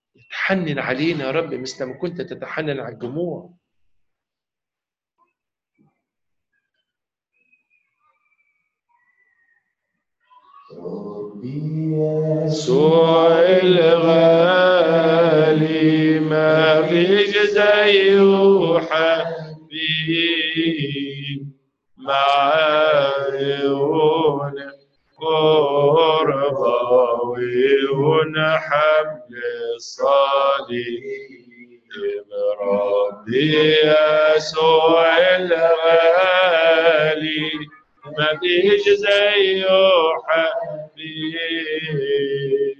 يتحنن علينا يا رب مثل ما كنت تتحنن على الجموع يسوع الغالي ما فيش زيه حبيب معاون قربة ويهون حمل الصليب ربي يسوع الغالي ما فيش زيه حبيب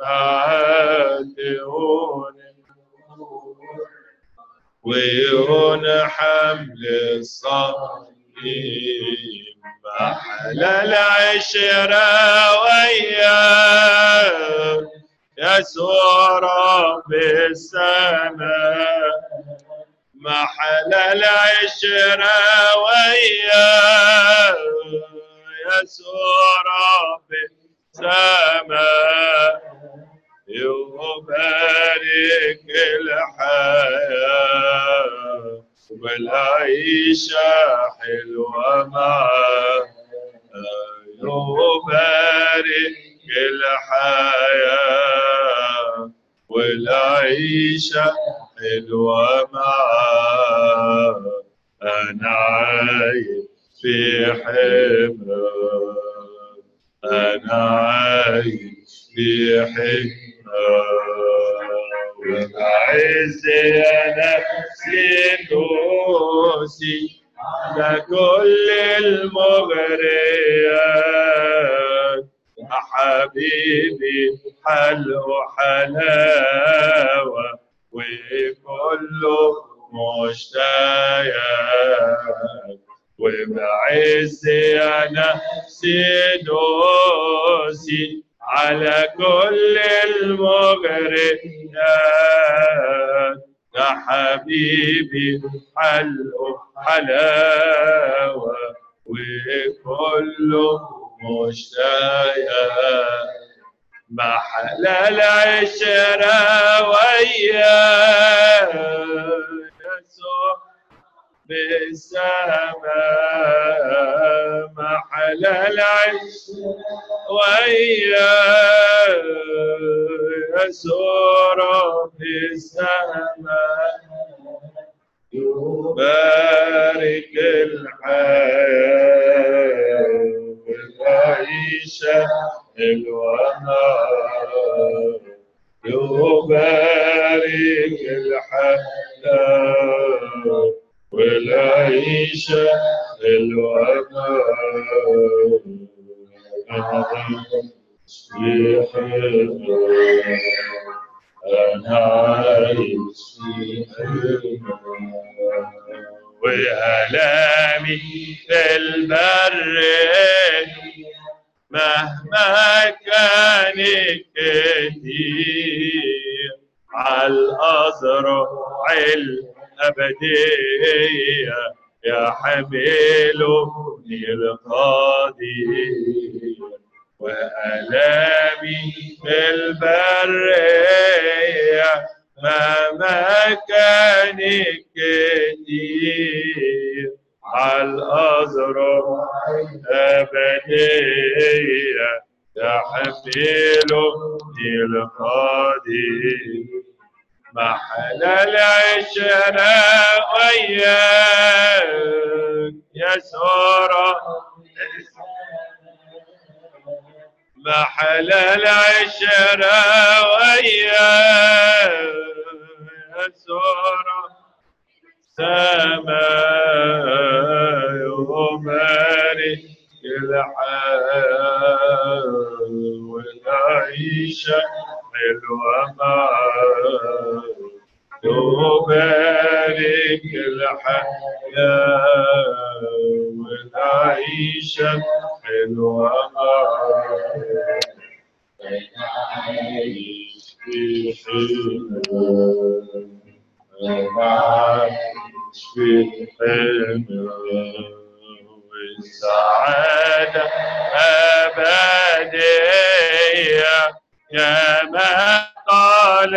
معاون ويهون حمل الصليب محل العشرة وياه يسوع رب السماء محل العشرة وياه يسوع رب السماء يبارك الحياة والعيشة حلوة معاه يبارك الحياة والعيشة حلوة معاه أنا عايش في حماه أنا عايش في حماه وبعز أنا نفسي دوسي على كل المغريات يا حبيبي حلو حلاوة وكله مشتاق وبعز يا نفسي دوسي على كل المغريات يا حبيبي حلو حلاوة وكله مشتاق محل العشرة وياه يسوع بالسماء محل العشرة وياه يسوع بالسماء يبارك الحياة والعيشة الوهاب يبارك الحياة والعيشة الوهاب في حماه أنا عايش في حماه وألامي في البر مهما كانت كتير على الأزرع الأبدية يحملني القدير وألامي في البرية مهما كانت كتير على الأزرع أبدية تحملني القدير محل العشرة وياك يسوع محل العشرة وياه يسوع سماء يبارك الحياة والعيشة حلوة معاه يبارك الحياة والعيشة حلوة معاه عايش في حلوة عايش في حلوة والسعادة أبدية يا ما قال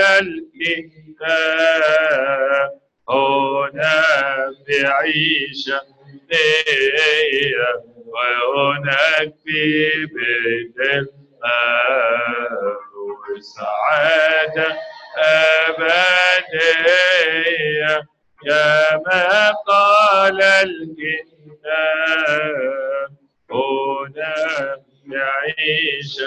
الكتاب هنا بعيشة ليا وهناك في بيت الآب وسعادة أبدية يا ما قال الكتاب هنا يعيش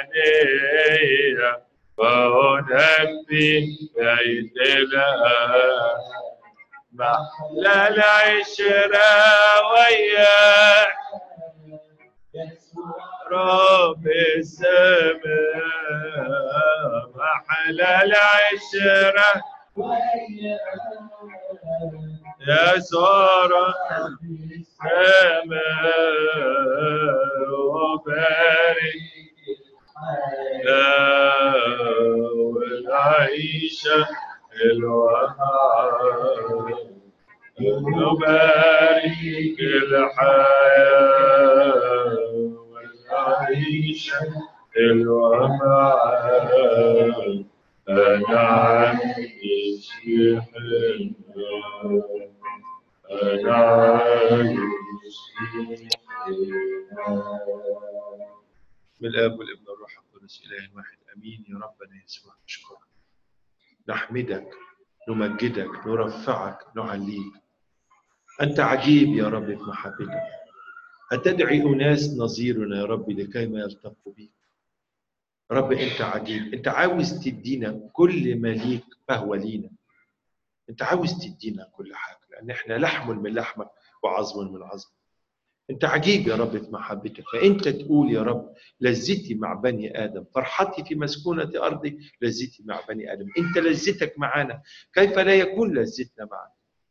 عليا وهناك في بيت الآب محلى العشرة وياك رب السماء محلى العشرة يا سارة السماء وبارك والعيشة الوهاب نبارك الحياة والعيشة الوهاب أنا عايش في حلم أنا عايش في حلم من الاب والابن والروح القدس اله واحد امين يا ربنا يسوع نشكرك نحمدك نمجدك نرفعك نعليك انت عجيب يا رب في محبتك أتدعي أناس نظيرنا يا رب لكي ما يلتقوا بك رب أنت عجيب أنت عاوز تدينا كل ما ليك فهو لينا أنت عاوز تدينا كل حاجة لأن إحنا لحم من لحمك وعظم من عظمك أنت عجيب يا رب في محبتك فأنت تقول يا رب لذتي مع بني آدم فرحتي في مسكونة أرضي لذتي مع بني آدم أنت لذتك معانا كيف لا يكون لذتنا معك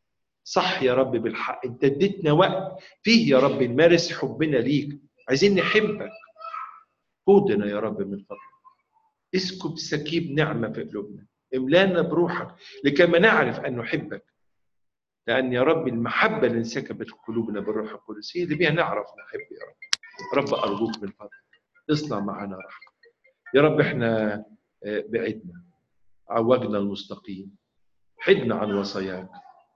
صح يا رب بالحق أنت اديتنا وقت فيه يا رب نمارس حبنا ليك عايزين نحبك قودنا يا رب من فضلك اسكب سكيب نعمة في قلوبنا املانا بروحك لكي ما نعرف أن نحبك لأن يا رب المحبة اللي انسكبت في قلوبنا بالروح القدس هي اللي بيها نعرف نحب يا رب رب أرجوك من فضلك اصنع معنا رحمة يا رب احنا بعدنا عوجنا المستقيم حدنا عن وصاياك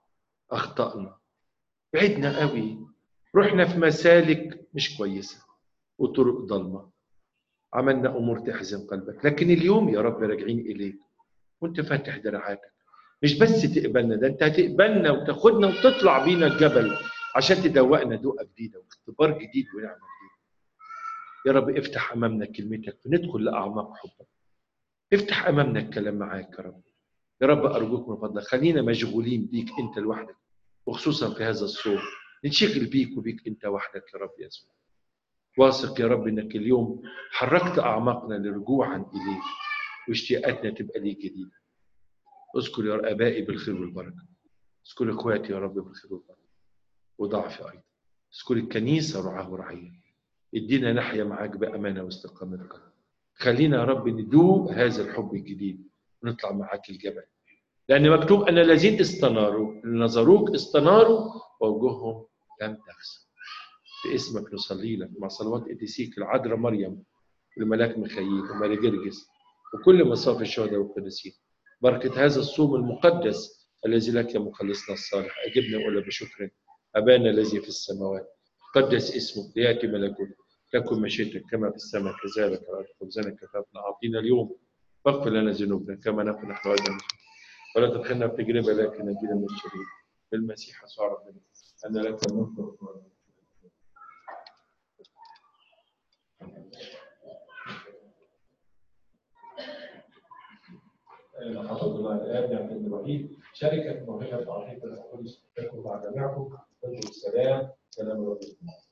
أخطأنا بعدنا قوي رحنا في مسالك مش كويسة وطرق ضلمة عملنا أمور تحزن قلبك لكن اليوم يا رب راجعين إليك وانت فاتح دراعاتك مش بس تقبلنا ده انت هتقبلنا وتاخدنا وتطلع بينا الجبل عشان تدوقنا دوقه جديده واختبار جديد ونعمه جديده. يا رب افتح امامنا كلمتك وندخل لاعماق حبك. افتح امامنا الكلام معاك يا رب. يا رب ارجوك من فضلك خلينا مشغولين بيك انت لوحدك وخصوصا في هذا الصوم ننشغل بيك وبيك انت وحدك يا رب يسوع. واثق يا رب انك اليوم حركت اعماقنا لرجوعا اليك واشتياقاتنا تبقى ليك جديده. اذكر يا رب ابائي بالخير والبركه اذكر اخواتي يا رب بالخير والبركه وضعفي ايضا اذكر الكنيسه رعاه ورعيه ادينا نحيا معاك بامانه واستقامه قلب خلينا يا رب ندوق هذا الحب الجديد ونطلع معاك الجبل لان مكتوب ان الذين استناروا نظروك استناروا ووجوههم لم تخسر باسمك نصلي لك مع صلوات قديسيك العذراء مريم والملاك ميخائيل وماري جرجس وكل مصاف الشهداء والقديسين بركة هذا الصوم المقدس الذي لك يا مخلصنا الصالح أجبنا ولا بشكر أبانا الذي في السماوات قدس اسمك ليأتي ملكوتك تكن مشيئتك كما في السماء كذلك على الأرض خبزنا كفافنا أعطينا اليوم واغفر لنا ذنوبنا كما نغفر نحن أيضا ولا تدخلنا في تجربة لكن نجينا من الشرير بالمسيح يسوع ربنا أن لك الملك والقوة حفظ الله الآب نعمة الوحيد شركة موهبة عظيمة القدس تكون مع جميعكم السلام سلام ربكم